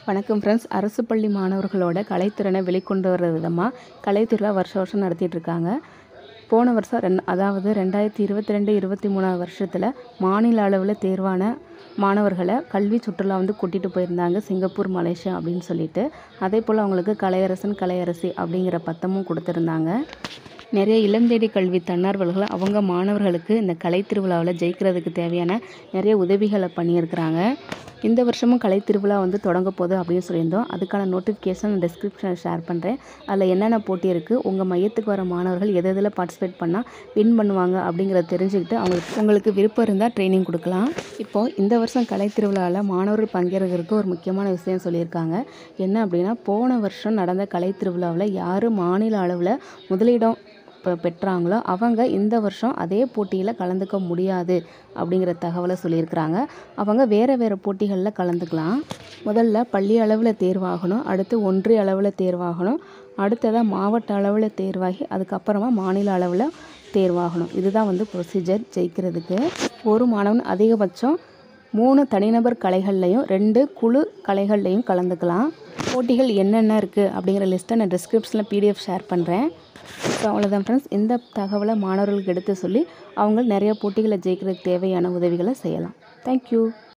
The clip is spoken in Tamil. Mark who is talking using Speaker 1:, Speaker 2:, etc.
Speaker 1: வணக்கம் ஃப்ரெண்ட்ஸ் அரசு பள்ளி மாணவர்களோட கலைத்திறனை வெளிக்கொண்டு வர விதமாக கலைத்திருவிழா வருஷம் வருஷம் நடத்திட்டு இருக்காங்க போன வருஷம் ரெண் அதாவது ரெண்டாயிரத்தி இருபத்தி ரெண்டு இருபத்தி மூணாவது வருஷத்தில் மாநில அளவில் தேர்வான மாணவர்களை கல்வி சுற்றுலா வந்து கூட்டிகிட்டு போயிருந்தாங்க சிங்கப்பூர் மலேசியா அப்படின்னு சொல்லிட்டு அதே போல் அவங்களுக்கு கலையரசன் கலையரசி அப்படிங்கிற பட்டமும் கொடுத்துருந்தாங்க நிறைய இளந்தேடி கல்வி தன்னார்வலர்கள் அவங்க மாணவர்களுக்கு இந்த கலை திருவிழாவில் ஜெயிக்கிறதுக்கு தேவையான நிறைய உதவிகளை பண்ணியிருக்கிறாங்க இந்த வருஷமும் கலை திருவிழா வந்து தொடங்க போகுது அப்படின்னு சொல்லியிருந்தோம் அதுக்கான நோட்டிஃபிகேஷன் டிஸ்கிரிப்ஷனில் ஷேர் பண்ணுறேன் அதில் என்னென்ன போட்டி இருக்குது உங்கள் மையத்துக்கு வர மாணவர்கள் எது எதில் பார்ட்டிசிபேட் பண்ணால் வின் பண்ணுவாங்க அப்படிங்கிறத தெரிஞ்சுக்கிட்டு அவங்களுக்கு உங்களுக்கு விருப்பம் இருந்தால் ட்ரைனிங் கொடுக்கலாம் இப்போது இந்த வருஷம் கலை திருவிழாவில் மாணவர்கள் பங்கேற்கிறதுக்கு ஒரு முக்கியமான விஷயம் சொல்லியிருக்காங்க என்ன அப்படின்னா போன வருஷம் நடந்த கலை திருவிழாவில் யார் மாநில அளவில் முதலிடம் இப்போ பெற்றாங்களோ அவங்க இந்த வருஷம் அதே போட்டியில் கலந்துக்க முடியாது அப்படிங்கிற தகவலை சொல்லியிருக்கிறாங்க அவங்க வேறு வேறு போட்டிகளில் கலந்துக்கலாம் முதல்ல பள்ளி அளவில் தேர்வாகணும் அடுத்து ஒன்றிய அளவில் தேர்வாகணும் அடுத்ததாக மாவட்ட அளவில் தேர்வாகி அதுக்கப்புறமா மாநில அளவில் தேர்வாகணும் இதுதான் வந்து ப்ரொசீஜர் ஜெயிக்கிறதுக்கு ஒரு மாணவன் அதிகபட்சம் மூணு தனிநபர் கலைகள்லையும் ரெண்டு குழு கலைகள்லையும் கலந்துக்கலாம் போட்டிகள் என்னென்ன இருக்குது அப்படிங்கிற லிஸ்ட்டை நான் டிஸ்கிரிப்ஷனில் பிடிஎஃப் ஷேர் பண்ணுறேன் ஸோ அவ்வளோதான் ஃப்ரெண்ட்ஸ் இந்த தகவலை மாணவர்களுக்கு எடுத்து சொல்லி அவங்க நிறைய போட்டிகளை ஜெயிக்கிறதுக்கு தேவையான உதவிகளை செய்யலாம் தேங்க்யூ